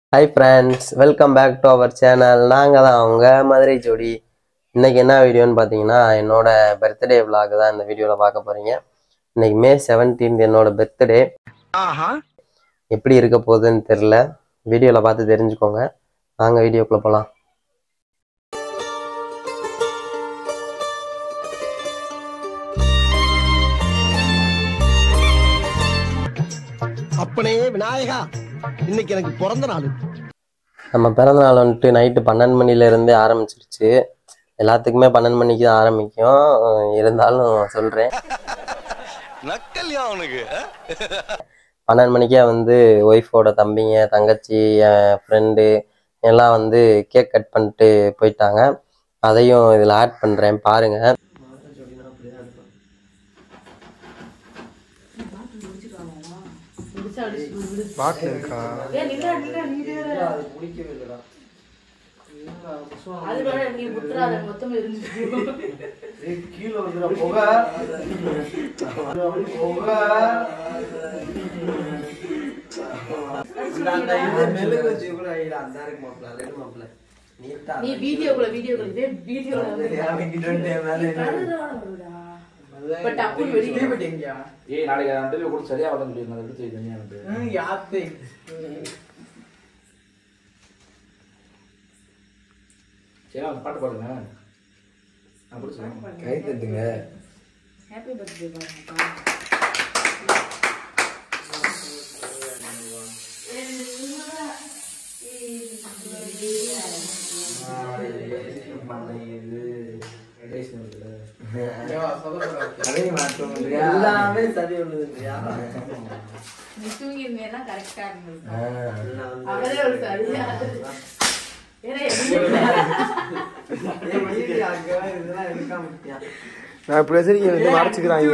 Hi friends welcome back to our channel நாங்கள் தான் அவங்க மதுரை ஜோடி இன்னைக்கு என்ன வீடியோன்னு பார்த்தீங்கன்னா என்னோட பர்த்டே vlog தான் இந்த வீடியோவில் பார்க்க போகிறீங்க இன்னைக்கு மே செவன்டீன்த் என்னோட பர்த்டே எப்படி இருக்க போகுதுன்னு தெரில வீடியோவில் பார்த்து தெரிஞ்சுக்கோங்க வாங்க வீடியோக்குள்ளே போகலாம் அப்பனே விநாயகா இன்னைக்கு எனக்கு பிறந்த நாள் நம்ம பிறந்த நாள் வந்துட்டு நைட்டு பன்னெண்டு மணிலேருந்தே ஆரம்பிச்சிருச்சு எல்லாத்துக்குமே பன்னெண்டு மணிக்கு தான் ஆரம்பிக்கும் அஹ் இருந்தாலும் சொல்கிறேன் நக்கல்யா அவனுக்கு பன்னெண்டு மணிக்கே வந்து ஒய்ஃபோட தம்பிங்க தங்கச்சி என் ஃப்ரெண்டு எல்லாம் வந்து கேக் கட் பண்ணிட்டு போயிட்டாங்க அதையும் இதில் ஆட் பண்ணுறேன் பாருங்க பாட்டில் இருக்கா அது வேற நீ முத்துறாத மொத்தம் இருந்துச்சு நீ வீடியோக்குள்ள வீடியோக்குள்ள இதே வீடியோக்குள்ள பட் அப்படி வெடி ஏய் நாளைக்கு அந்த இன்டர்வியூ கூட சரியா வரல முடியும் அதை எடுத்து வை தனியா வந்து சரி அவன் பாட்டு பாடுங்க நான் பிடிச்சேன் கை தட்டுங்க ஹாப்பி பர்த்டே பாருங்க எல்லாமே சரி ஒண்ணுதுயா நீ தூங்கி இருந்தேன்னா கரெக்டா இருந்தது அவரே ஒரு சரியா ஏன்னா நான் இப்படி வச்சிருக்கேன் வந்து மறைச்சிக்கிறாங்க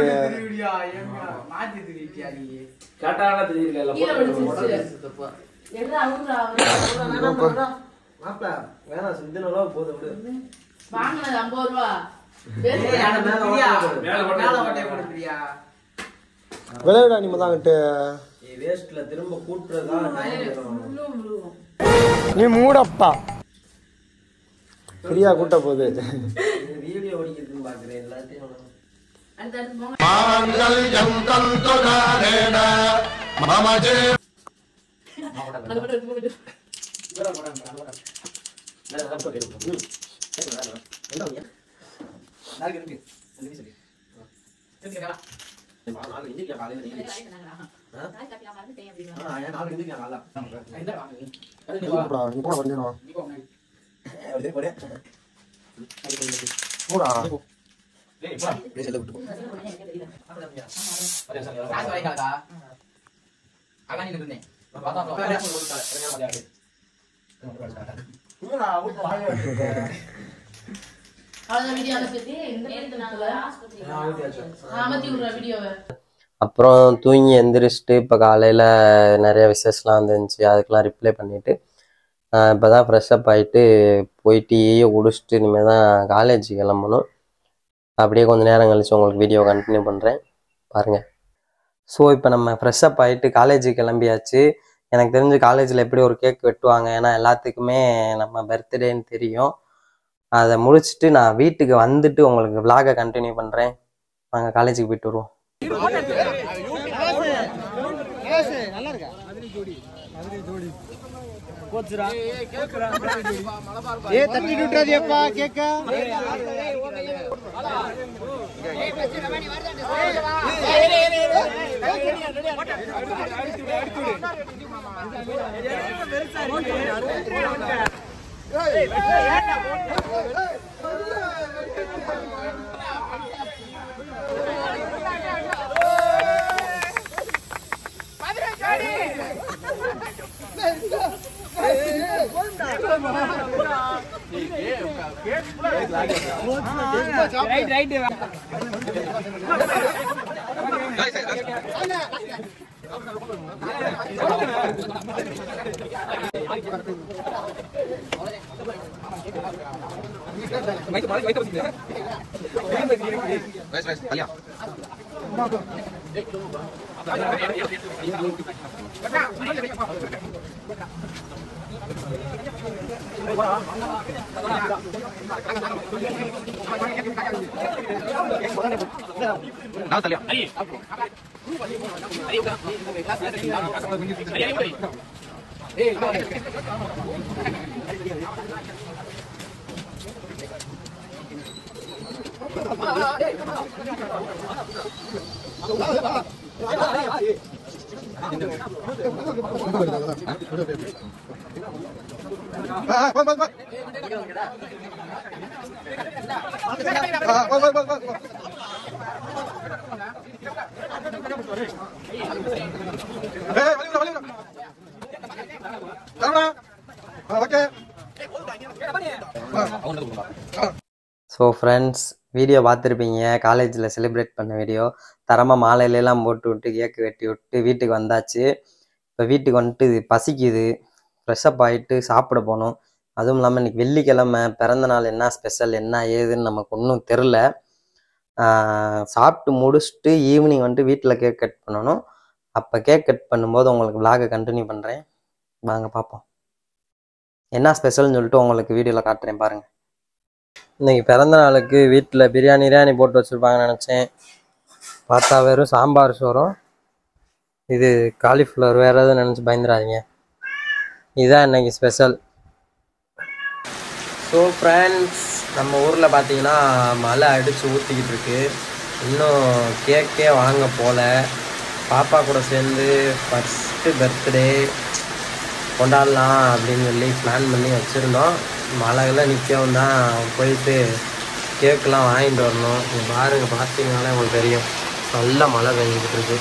கேட்டால தெரியல கீழே விழுந்துருச்சு எல்லாம் அவங்க அவரு மாப்பிள வேணாம் சிந்து நல்லா போதும் விடு வாங்கினது ஐம்பது ரூபா விளையாடா நீ தாங்கிட்டு வேஸ்ட்ல திரும்ப கூட்டுறதா நீ மூடப்பா ஃப்ரீயா கூட்ட போகுது வீடியோ ஓடிக்கிறதுன்னு பாக்குறேன் எல்லாத்தையும் அடுத்து அடுத்து போங்க அது மட்டும் எடுத்து போயிட்டு. கூப்பிடா நீ கூட வரணும் மூடா அவ்வளவுதான் வீடியோ அனுப்பிச்சு இந்த நேரத்துல நாங்க அமர்த்தி விடுற வீடியோவை அப்புறம் தூங்கி எந்திரிச்சிட்டு இப்போ காலையில் நிறைய விசேஷம்லாம் வந்துருந்துச்சு அதுக்கெலாம் ரிப்ளை பண்ணிவிட்டு இப்போ தான் ஃப்ரெஷ்அப் ஆகிட்டு போய் டீயை குடிச்சிட்டு இனிமேல் தான் காலேஜ் கிளம்பணும் அப்படியே கொஞ்சம் நேரம் கழிச்சு உங்களுக்கு வீடியோ கண்டினியூ பண்ணுறேன் பாருங்கள் ஸோ இப்போ நம்ம ஃப்ரெஷ்அப் ஆகிட்டு காலேஜ் கிளம்பியாச்சு எனக்கு தெரிஞ்சு காலேஜில் எப்படி ஒரு கேக் வெட்டுவாங்க ஏன்னா எல்லாத்துக்குமே நம்ம பர்த்டேன்னு தெரியும் அதை முடிச்சுட்டு நான் வீட்டுக்கு வந்துட்டு உங்களுக்கு விலாகை கண்டினியூ பண்ணுறேன் நாங்கள் காலேஜுக்கு போயிட்டு வருவோம் ஏ தட்டி விட்டுறாதியப்பா கேக்க ஸோ ஃப்ரெண்ட்ஸ் வீடியோ பார்த்துருப்பீங்க காலேஜில் செலிப்ரேட் பண்ண வீடியோ தரமாக மாலையிலலாம் போட்டு விட்டு கேக்கு வெட்டி விட்டு வீட்டுக்கு வந்தாச்சு இப்போ வீட்டுக்கு வந்துட்டு இது பசிக்குது ஃப்ரெஷ்அப் ஆகிட்டு சாப்பிட போகணும் அதுவும் இல்லாமல் இன்னைக்கு வெள்ளிக்கிழமை பிறந்த நாள் என்ன ஸ்பெஷல் என்ன ஏதுன்னு நமக்கு ஒன்றும் தெரில சாப்பிட்டு முடிச்சுட்டு ஈவினிங் வந்துட்டு வீட்டில் கேக் கட் பண்ணணும் அப்போ கேக் கட் பண்ணும்போது உங்களுக்கு vlog-அ கண்டினியூ பண்ணுறேன் வாங்க பார்ப்போம் என்ன ஸ்பெஷல்னு சொல்லிட்டு உங்களுக்கு வீடியோவில் காட்டுறேன் பாருங்கள் இன்னைக்கு பிறந்த நாளுக்கு வீட்டில் பிரியாணி கிரியாணி போட்டு வச்சுருப்பாங்கன்னு நினச்சேன் பார்த்தா வெறும் சாம்பார் சோறும் இது காலிஃப்ளவர் வேறு எதுவும் நினச்சி பயந்துடாதீங்க இதுதான் இன்னைக்கு ஸ்பெஷல் ஸோ ஃப்ரெண்ட்ஸ் நம்ம ஊரில் பார்த்தீங்கன்னா மழை அடித்து ஊற்றிக்கிட்டு இருக்கு இன்னும் கேக்கே வாங்க போகல பாப்பா கூட சேர்ந்து ஃபஸ்ட்டு பர்த்டே கொண்டாடலாம் அப்படின்னு சொல்லி பிளான் பண்ணி வச்சுருந்தோம் மழைலாம் நிற்கவும் தான் போயிட்டு கேக்கெலாம் வாங்கிட்டு வரணும் இங்க பாருங்க பார்த்தீங்கனாலே உங்களுக்கு தெரியும் நல்ல மழை பெஞ்சிக்கிட்டு இருக்கு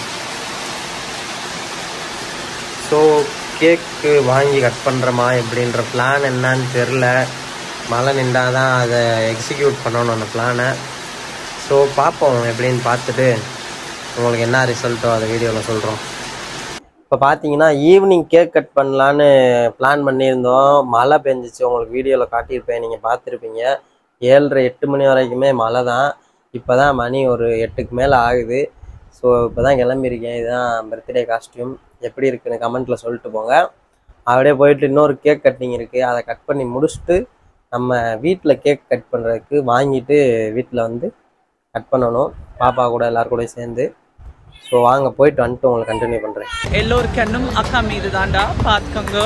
ஸோ கேக்கு வாங்கி கட் பண்ணுறோமா எப்படின்ற பிளான் என்னன்னு தெரில மழை நின்றால் தான் அதை எக்ஸிக்யூட் பண்ணணும் அந்த பிளானை ஸோ பார்ப்போம் எப்படின்னு பார்த்துட்டு உங்களுக்கு என்ன ரிசல்ட்டோ அதை வீடியோவில் சொல்கிறோம் இப்போ பார்த்தீங்கன்னா ஈவினிங் கேக் கட் பண்ணலான்னு பிளான் பண்ணியிருந்தோம் மழை பெஞ்சிச்சு உங்களுக்கு வீடியோவில் காட்டியிருப்பேன் நீங்கள் பார்த்துருப்பீங்க ஏழரை எட்டு மணி வரைக்குமே மழை தான் இப்போ தான் மணி ஒரு எட்டுக்கு மேலே ஆகுது ஸோ இப்போ தான் கிளம்பியிருக்கேன் இதுதான் பர்த்டே காஸ்டியூம் எப்படி இருக்குன்னு கமெண்ட்டில் சொல்லிட்டு போங்க அப்படியே போயிட்டு இன்னொரு கேக் கட்டிங் இருக்குது அதை கட் பண்ணி முடிச்சுட்டு நம்ம வீட்டில் கேக் கட் பண்ணுறதுக்கு வாங்கிட்டு வீட்டில் வந்து கட் பண்ணணும் பாப்பா கூட எல்லார் கூடயும் சேர்ந்து ஸோ வாங்க போயிட்டு வந்துட்டு உங்களுக்கு கண்டினியூ பண்ணுறேன் எல்லோர் கண்ணும் அக்கா மீது தாண்டா பார்த்துக்கோங்க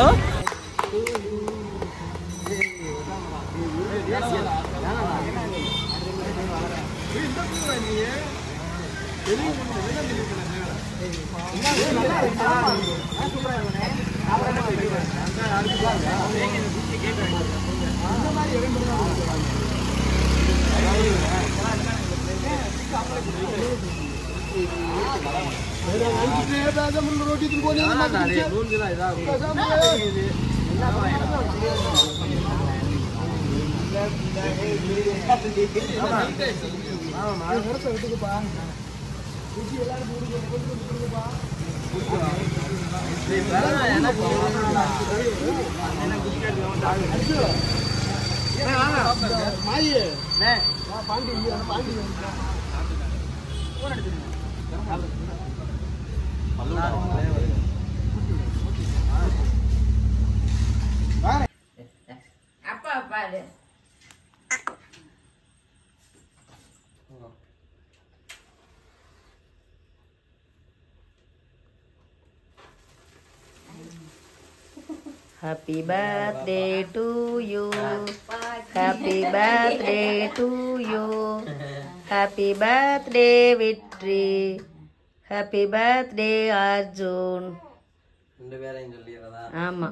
அப்பா பாரு Happy birthday to you. Happy birthday to you. Happy birthday Vitri. Happy birthday Arjun. ரெண்டு பேரையும் சொல்லிடுறதா ஆமா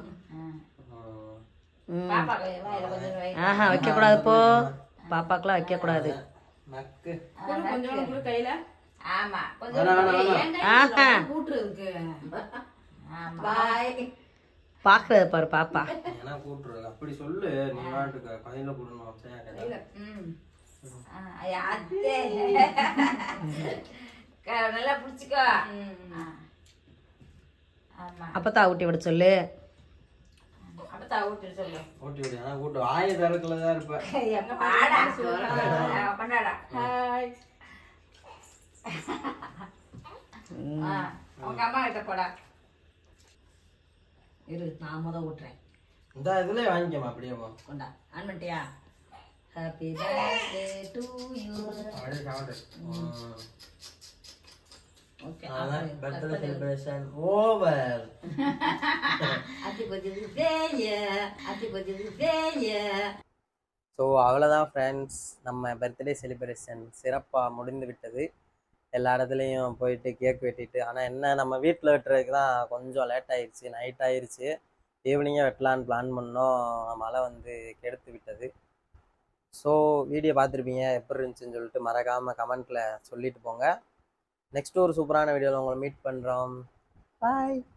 ம். பாப்பா வாயில கொஞ்சம் வை. ஆஹா வைக்க கூடாது போ பாப்பாக்கெல்லாம் வைக்க கூடாது நக்கு கொஞ்சம் கொடு கையில ஆமா கொஞ்சம் வேணாம், வேணாம், கொடு. வேணாம். என் ஆஹா. கையில கூட்டுறதுக்கு ஆமா பாய் பாக்குறது பாரு பாப்பா ஏன்னா கூட்டுறது அப்படி சொல்லு நீ வாட்டுக்கு கையில போடணும் அப்படியே கேட்டா. ம் ஆ, ஐயா, அத்தே. க- நல்லா பிடிச்சிக்கோ ஆ. ஆமா அப்பத்தா ஊட்டி விட சொல்லு அப்பதான் ஊட்டு சொல்லு ஊட்டி விடு ஆனா கூட்டு வாயை திறக்கல தான் இருப்ப எங்க வாடா ஆ, கொண்டாடா ஆ, உங்க அம்மா கிட்ட போடா இரு நான் முத ஊட்டுறேன் இந்த இதுல வாங்கிக்கமா அப்படியே போ கொண்டா ஆன் பண்ணிட்டியா ஹாப்பி பர்த்டே டு யூ அப்படியே சாப்பிடு ஓகே அதான் பர்த்டே செலிப்ரேஷன் ஓவர் அத்தி கொஞ்சம் சேய அத்தி கொஞ்சம் சேய ஸோ அவ்வளோதான் ஃப்ரெண்ட்ஸ் நம்ம பர்த்டே செலிப்ரேஷன் சிறப்பாக முடிந்து விட்டது எல்லா இடத்துலையும் போயிட்டு கேக் வெட்டிட்டு ஆனால் என்ன நம்ம வீட்டில் வெட்டுறதுக்கு தான் கொஞ்சம் லேட் ஆயிடுச்சு நைட் ஆயிடுச்சு ஈவினிங்காக வெட்டலான்னு பிளான் பண்ணோம் மழை வந்து கெடுத்து விட்டது ஸோ வீடியோ பார்த்துருப்பீங்க எப்படி இருந்துச்சுன்னு சொல்லிட்டு மறக்காமல் கமெண்ட்டில் சொல்லிட்டு போங்க நெக்ஸ்ட் ஒரு சூப்பரான வீடியோவில் உங்களை மீட் பண்ணுறோம் பாய்